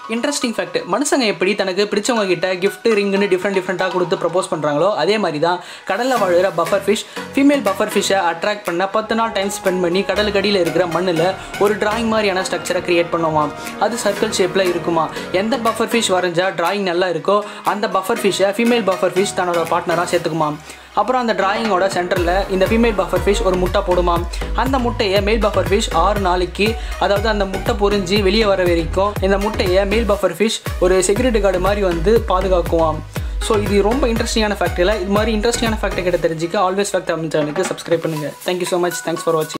interesting fact மனுஷங்க எப்படி தனக்கு பிடிச்சவங்க கிட்ட gift ரிங்குன்னு டிஃப்ரெண்ட் டிஃப்ரெண்ட்டாக கொடுத்து ப்ரப்போஸ் பண்ணுறாங்களோ அதே மாதிரி தான் கடலில் வாழ்கிற பஃபர் ஃபிஷ் ஃபீமேல் பஃபர் ஃபிஷ்ஷை அட்ராக்ட் பண்ண பத்து நாள் டைம் ஸ்பெண்ட் பண்ணி கடலுக்கு அடியில் இருக்கிற மண்ணில் ஒரு டிராயிங் மாதிரியான ஸ்ட்ரக்சரை கிரியேட் பண்ணுவான் அது சர்க்கிள் ஷேப்பில் இருக்குமா எந்த பஃபர் ஃபிஷ் வரைஞ்சா டிராயிங் நல்லா இருக்கோ அந்த பஃபர் ஃபிஷ்ஷை ஃபீமேல் பஃபர் ஃபிஷ் தன்னோட பார்ட்னராக சேர்த்துக்குமா அப்புறம் அந்த டிராயிங்கோட சென்டரில் இந்த ஃபீமேல் பஃபர் ஃபிஷ் ஒரு முட்டை போடுமா அந்த முட்டையை மேல் பஃபர் ஃபிஷ் ஆறு நாளைக்கு அதாவது அந்த முட்டை பொரிஞ்சு வெளியே வர வரைக்கும் இந்த முட்டையை மேல் பஃபர் ஃபிஷ் ஒரு செக்யூரிட்டி கார்டு மாதிரி வந்து பாதுகாக்குவாம் ஸோ இது ரொம்ப இன்ட்ரெஸ்டிங்கான ஃபேக்ட் இல்லை இது மாதிரி இன்ட்ரெஸ்டிங்கான ஃபேக்ட்டை கிட்ட தெரிஞ்சுக்க ஆல்வேஸ் ஃபேக்ட் தமிழ் சேனலுக்கு சப்ஸ்கிரைப் பண்ணுங்கள் thank you so much thanks for வாட்சிங்